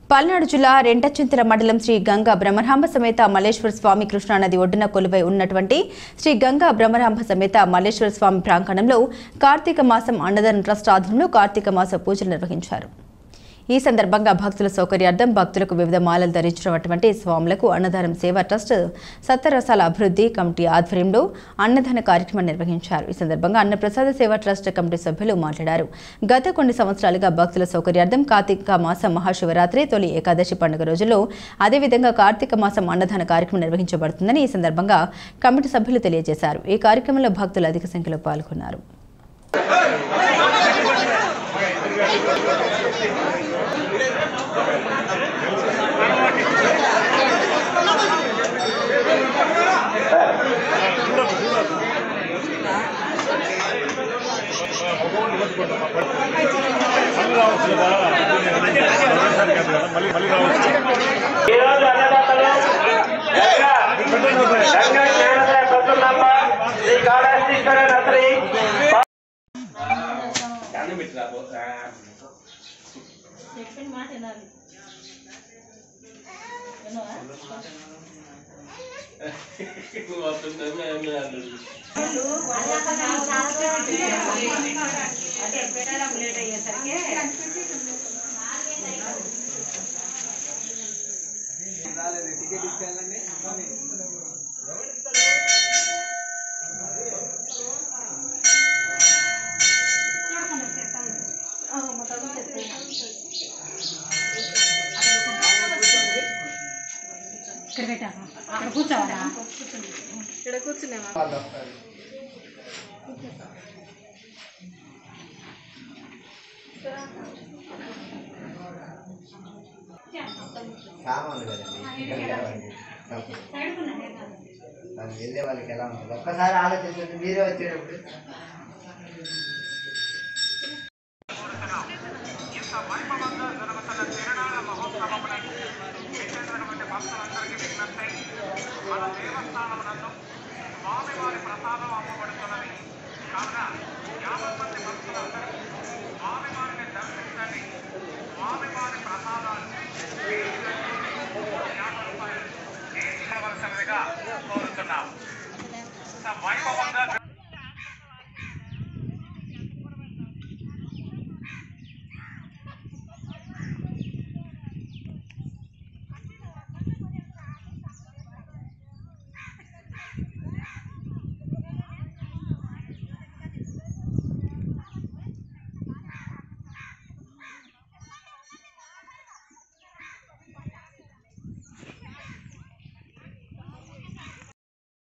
పల్నాడు జిల్లా రెంటచింతల మండలం శ్రీ గంగా బ్రహ్మరాంబ సమేత మల్లేశ్వర స్వామి కృష్ణానది ఒడ్డున కొలువై ఉన్నటువంటి శ్రీ గంగా బ్రహ్మరాంబ సమేత మల్లేశ్వర స్వామి ప్రాంగణంలో కార్తీక మాసం అన్నదాన ట్రస్ట్ ఆధ్వర్యంలో కార్తీక మాస పూజలు నిర్వహించారు ఈ సందర్భంగా భక్తుల సౌకర్యార్థం భక్తులకు వివిధ మాలలు ధరించినటువంటి స్వాములకు అన్నదానం సేవా ట్రస్ట్ సత్యరసాల అభివృద్ధి కమిటీ ఆధ్వర్యంలో అన్నదాన కార్యక్రమం నిర్వహించారు ఈ సందర్భంగా అన్నప్రసాద సేవా ట్రస్ట్ కమిటీ సభ్యులు మాట్లాడారు గత కొన్ని సంవత్సరాలుగా భక్తుల సౌకర్యార్థం కార్తీక మాసం మహాశివరాత్రి తొలి ఏకాదశి పండుగ రోజుల్లో అదేవిధంగా కార్తీక మాసం అన్నదాన కార్యక్రమం నిర్వహించబడుతుందని ఈ సందర్భంగా కమిటీ సభ్యులు తెలియజేశారు ఈ కార్యక్రమంలో భక్తులు అధిక సంఖ్యలో పాల్గొన్నారు ఈరోజు అన్నదాతలు గంగా గంగా జ్ఞానోదయ ప్రసన్నమ్మ శ్రీ కాళహస్తీశ్వర నత్రి చెప్పిన మాట వినాలి విన్నావా? అదే పెట్టడం లేట్ అయ్యేసరికి ఇక్కడ పెట్టాము అక్కడ కూర్చోవాలా ఇక్కడ కూర్చున్నామా సామాన్లు కదండి ఇక్కడికి వెళ్ళాలండి. అది వెళ్ళే వాళ్ళకి ఎలా ఉంటుంది ఒక్కసారి ఆలోచించండి మీరే వచ్చేటప్పుడు